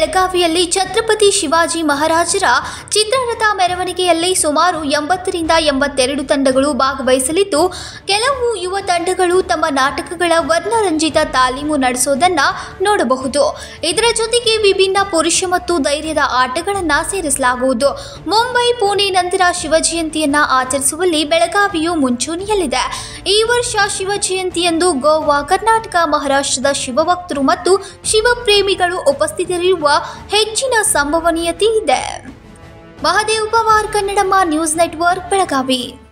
ಬೆಳಗಾವಿಯಲ್ಲಿ ಛತ್ರಪತಿ ಶಿವಾಜಿ ಮಹಾರಾಜರ ಚಿತ್ರರಥ ಮೆರವಣಿಗೆಯಲ್ಲಿ ಸುಮಾರು ಎಂಬತ್ತರಿಂದ ಎಂಬತ್ತೆರಡು ತಂಡಗಳು ಭಾಗವಹಿಸಲಿದ್ದು ಕೆಲವು ಯುವ ತಂಡಗಳು ತಮ್ಮ ನಾಟಕಗಳ ವರ್ಣರಂಜಿತ ತಾಲೀಮು ನಡೆಸೋದನ್ನ ನೋಡಬಹುದು ಇದರ ಜೊತೆಗೆ ವಿಭಿನ್ನ ಪುರುಷ ಮತ್ತು ಧೈರ್ಯದ ಆಟಗಳನ್ನು ಸೇರಿಸಲಾಗುವುದು ಮುಂಬೈ ಪುಣೆ ನಂತರ ಶಿವ ಜಯಂತಿಯನ್ನ ಆಚರಿಸುವಲ್ಲಿ ಬೆಳಗಾವಿಯು ಮುಂಚೂಣಿಯಲ್ಲಿದೆ ಈ ವರ್ಷ ಶಿವ ಜಯಂತಿಯಂದು ಗೋವಾ ಕರ್ನಾಟಕ ಮಹಾರಾಷ್ಟ್ರದ ಶಿವಭಕ್ತರು ಮತ್ತು ಶಿವಪ್ರೇಮಿಗಳು ಉಪಸ್ಥಿತರಿರುವ ಹೆಚ್ಚಿನ ಸಂಭವನೀಯತೆ ಇದೆ ಮಹದೇವ್ ಪವಾರ್ ಕನ್ನಡಮ್ಮ ನ್ಯೂಸ್ ನೆಟ್ವರ್ಕ್ ಬೆಳಗಾವಿ